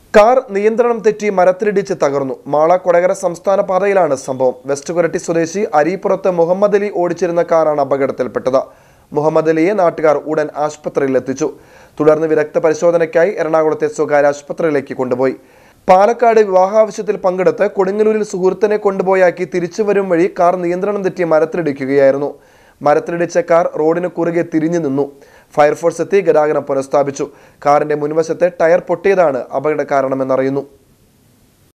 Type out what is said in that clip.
car നിയന്ത്രണം തെറ്റി മരത്തിലിടിച്ച് തകർന്നു മാള കൊടകര സംസ്ഥാന പാതയിലാണ് സംഭവം വെസ്റ്റ് കുരട്ടി സ്വദേശി അരീപ്പുറത്ത് മുഹമ്മദ് അലി ഓടിച്ചിരുന്ന കാറാണ് അപകടത്തിൽപ്പെട്ടത് മുഹമ്മദ് അലിയെ നാട്ടുകാർ ഉടൻ ആശുപത്രിയിൽ എത്തിച്ചു തുടർന്ന് വിദഗ്ധ പരിശോധനയ്ക്കായി എറണാകുളത്തെ സ്വകാര്യ ആശുപത്രിയിലേക്ക് കൊണ്ടുപോയി പാലക്കാട് വിവാഹാവശ്യത്തിൽ പങ്കെടുത്ത് കൊടുങ്ങല്ലൂരിൽ സുഹൃത്തിനെ കൊണ്ടുപോയാക്കി തിരിച്ചു വരും വഴി കാർ നിയന്ത്രണം തെറ്റി മരത്തിലിടിക്കുകയായിരുന്നു മരത്തിലിടിച്ച കാർ റോഡിന് കുറുകെ തിരിഞ്ഞു നിന്നു ഫയർഫോഴ്സ് എത്തി ഗതാഗതം പുനഃസ്ഥാപിച്ചു കാറിന്റെ മുൻവശത്തെ ടയർ പൊട്ടിയതാണ് അപകട കാരണമെന്നറിയുന്നു